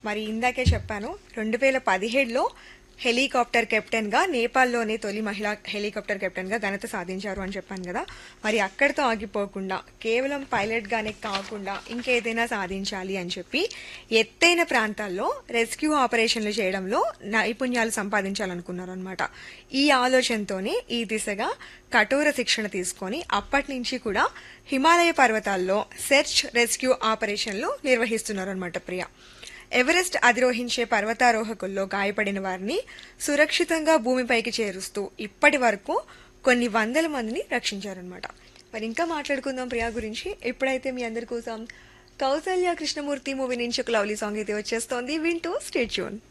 మరి ఇందాకే చెప్పాను రెండు వేల పదిహేడులో హెలికాప్టర్ కెప్టెన్ గా నేపాల్లోనే తొలి మహిళా హెలికాప్టర్ కెప్టెన్ గా ఘనత సాధించారు అని చెప్పాను కదా మరి అక్కడితో ఆగిపోకుండా కేవలం పైలట్ గానే కాకుండా ఇంకేదైనా సాధించాలి అని చెప్పి ఎత్తైన ప్రాంతాల్లో రెస్క్యూ ఆపరేషన్లు చేయడంలో నైపుణ్యాలు సంపాదించాలనుకున్నారు అనమాట ఈ ఆలోచనతోనే ఈ దిశగా కఠోర శిక్షణ తీసుకొని అప్పటి నుంచి కూడా హిమాలయ పర్వతాల్లో సెర్చ్ రెస్క్యూ ఆపరేషన్లు నిర్వహిస్తున్నారు అనమాట ప్రియ ఎవరెస్ట్ అధిరోహించే పర్వతారోహకుల్లో గాయపడిన వారిని సురక్షితంగా భూమిపైకి చేరుస్తూ ఇప్పటి వరకు కొన్ని వందల మందిని రక్షించారనమాట మరి ఇంకా మాట్లాడుకుందాం ప్రియా గురించి ఎప్పుడైతే మీ అందరి కోసం కౌసల్య కృష్ణమూర్తి మూవీ నుంచి ఒక లవ్లీ సాంగ్ అయితే వచ్చేస్తోంది వింటూ స్టేట్యూన్